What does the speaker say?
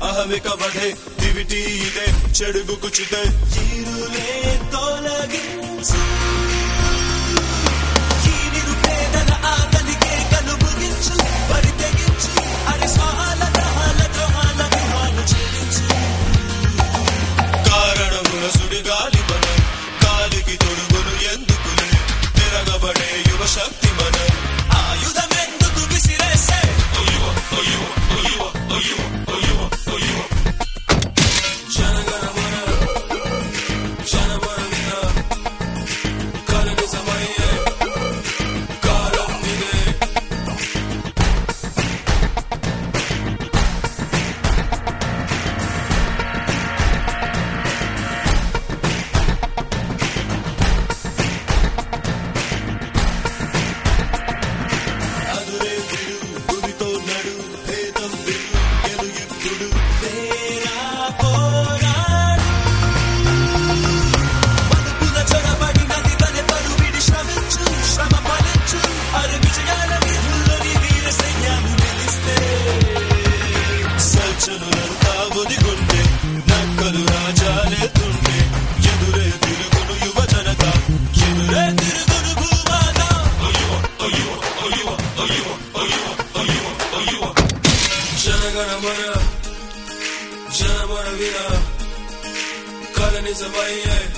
అహమిక వధే దివిటి ఇదే చెడుగు కుచితే చీరులే తొలగించు ఈ నిరుపేదల ఆకలికే కనుముగించు బరి తెగించు అరిసాల దహాల ద్రోహాల విహాలు చెల్లించు కారణముల సుడిగాలి మనం కాలికి తొడుగును ఎందుకులే తిరగబడే యువ శక్తి మనం ఆయుధమెందుకు విసిరేసే జనగణమన జనమన విన కలని సమయే కాలం ఇదే అదురే విడు గురితో నడు భేదం విడు గెలుగిప్పుడు తేరా పోరాడు మనుపుల చొరబడి నది వలె పరువిడి శ్రమించు శ్రమ ఫలించు అరు విజయాల వీధుల్లోని వీర సైన్యాలు నిలిస్తే సజ్జనులంతా ఒదిగొండే నక్కలు రాజాలెత్తుండే ఎదురే తిరుగును యువ జనత ఎదురే తిరుగును భూమాత జనగణమన జనమన విన కలని సమయే